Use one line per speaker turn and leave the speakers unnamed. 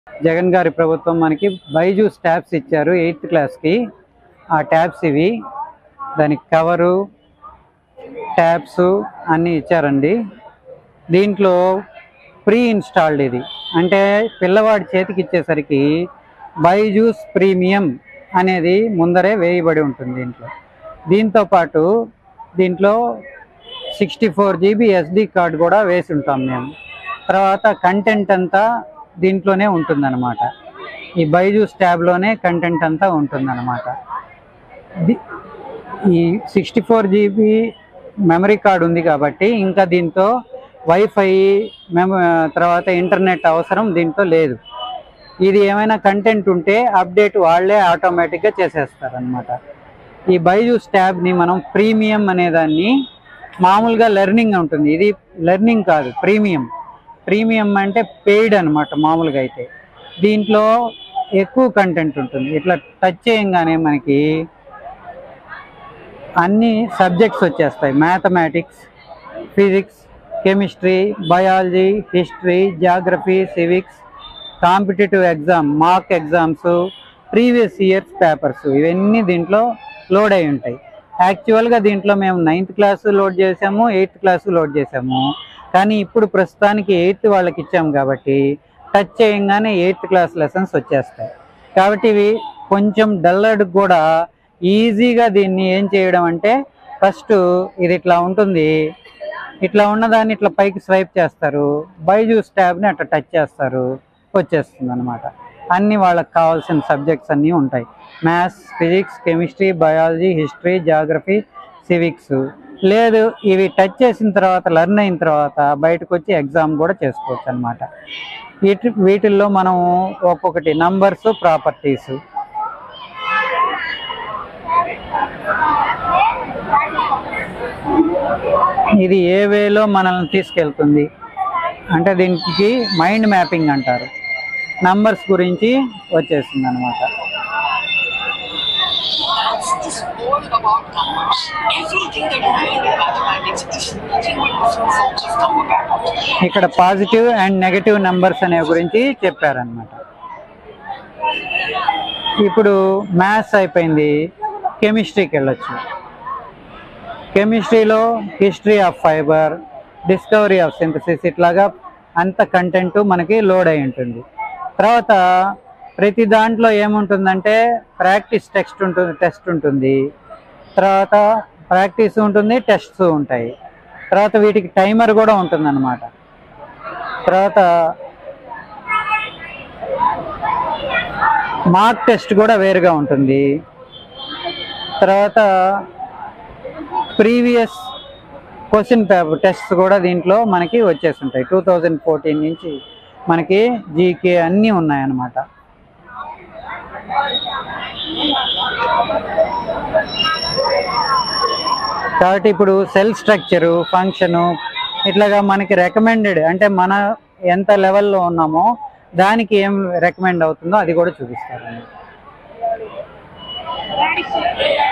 జగన్ గారి ప్రభుత్వం మనకి బైజూస్ ట్యాబ్స్ ఇచ్చారు ఎయిత్ క్లాస్కి ఆ ట్యాబ్స్ ఇవి దానికి కవరు ట్యాబ్స్ అన్నీ ఇచ్చారండి దీంట్లో ప్రీ ఇన్స్టాల్డ్ ఇది అంటే పిల్లవాడి చేతికి ఇచ్చేసరికి బైజూస్ ప్రీమియం అనేది ముందరే వేయబడి ఉంటుంది దీంట్లో దీంతో పాటు దీంట్లో sixty four GB SD card కూడా వేసి ఉంటాం మేము తర్వాత కంటెంట్ అంతా దీంట్లోనే ఉంటుందన్నమాట ఈ బైజూస్ ట్యాబ్లోనే కంటెంట్ అంతా ఉంటుందన్నమాట ది- ఈ sixty four GB memory card ఉంది కాబట్టి ఇంకా దీంతో వైఫై మెమ తర్వాత ఇంటర్నెట్ అవసరం దీంట్లో లేదు ఇది ఏమైనా కంటెంట్ ఉంటే అప్డేట్ వాళ్ళే ఆటోమేటిక్గా చేసేస్తారనమాట ఈ బైజూస్ ట్యాబ్ని మనం ప్రీమియం అనేదాన్ని మామూలుగా లెర్నింగ్ ఉంటుంది ఇది లెర్నింగ్ కాదు ప్రీమియం ప్రీమియం అంటే పెయిడ్ అనమాట మామూలుగా అయితే దీంట్లో ఎక్కువ కంటెంట్ ఉంటుంది ఇట్లా టచ్ చేయంగానే మనకి అన్ని సబ్జెక్ట్స్ వచ్చేస్తాయి mathematics physics chemistry biology history geography civics competitive exam mark exams previous years papers ఇవన్నీ దీంట్లో లోడ్ అయి ఉంటాయి యాక్చువల్గా దీంట్లో మేము నైన్త్ క్లాస్ లోడ్ చేసాము ఎయిత్ క్లాస్ లోడ్ చేసాము కానీ ఇప్పుడు ప్రస్తుతానికి ఎయిత్ వాళ్ళకి ఇచ్చాము కాబట్టి టచ్ చేయంగానే ఎయిత్ క్లాస్ లెసన్స్ వచ్చేస్తాయి కాబట్టి ఇవి కొంచెం డల్లర్డ్ కూడా ఈజీగా దీన్ని ఏం చేయడం అంటే ఫస్ట్ ఇది ఇట్లా ఉంటుంది ఇట్లా ఉన్నదాన్ని ఇట్లా పైకి స్వైప్ చేస్తారు బైజూస్ ట్యాబ్ని అట్లా టచ్ చేస్తారు వచ్చేస్తుంది అనమాట అన్ని వాళ్ళకి కావాల్సిన సబ్జెక్ట్స్ అన్నీ ఉంటాయి maths physics chemistry biology history geography civics లేదు ఇవి టచ్ చేసిన తర్వాత లర్న్ అయిన తర్వాత బయటకు వచ్చి ఎగ్జామ్ కూడా చేసుకోవచ్చు అనమాట వీటి వీటిల్లో మనం ఒక్కొక్కటి నంబర్స్ ప్రాపర్టీస్ ఇది ఏ వేలో మనల్ని తీసుకెళ్తుంది అంటే దీనికి మైండ్ మ్యాపింగ్ అంటారు నంబర్స్ గురించి వచ్చేస్తుంది అనమాట
That's just all about numbers. Everything that you learn in mathematics is nothing but different forms of number patterns.
ఇక్కడ పాజిటివ్ అండ్ నెగటివ్ నెంబర్స్ అనే గురించి చెప్పారనమాట ఇప్పుడు మ్యాథ్స్ అయిపోయింది కెమిస్ట్రీకి వెళ్ళొచ్చు కెమిస్ట్రీలో history of fibre discovery of synthesis ఇట్లాగా అంత కంటెంట్ మనకి లోడ్ అయి ఉంటుంది తర్వాత ప్రతి దాంట్లో ఏముంటుందంటే ప్రాక్టీస్ టెక్స్ట్ ఉంటుంది టెస్ట్ ఉంటుంది తర్వాత ప్రాక్టీస్ ఉంటుంది టెస్ట్స్ ఉంటాయి తర్వాత వీటికి టైమర్ కూడా ఉంటుందన్నమాట తర్వాత మార్క్ టెస్ట్ కూడా వేరుగా ఉంటుంది తర్వాత ప్రీవియస్ క్వశ్చన్ పేపర్ టెస్ట్ కూడా దీంట్లో మనకి వచ్చేస్తుంటాయి టూ థౌజండ్ ఫోర్టీన్ నుంచి మనకి జీకే అన్నీ ఉన్నాయన్నమాట కాబట్టి ఇప్పుడు సెల్ స్ట్రక్చరు ఫంక్షను ఇట్లాగా మనకి రికమెండెడ్ అంటే మన ఎంత లెవెల్లో ఉన్నామో దానికి ఏం రికమెండ్ అవుతుందో అది కూడా చూపిస్తారు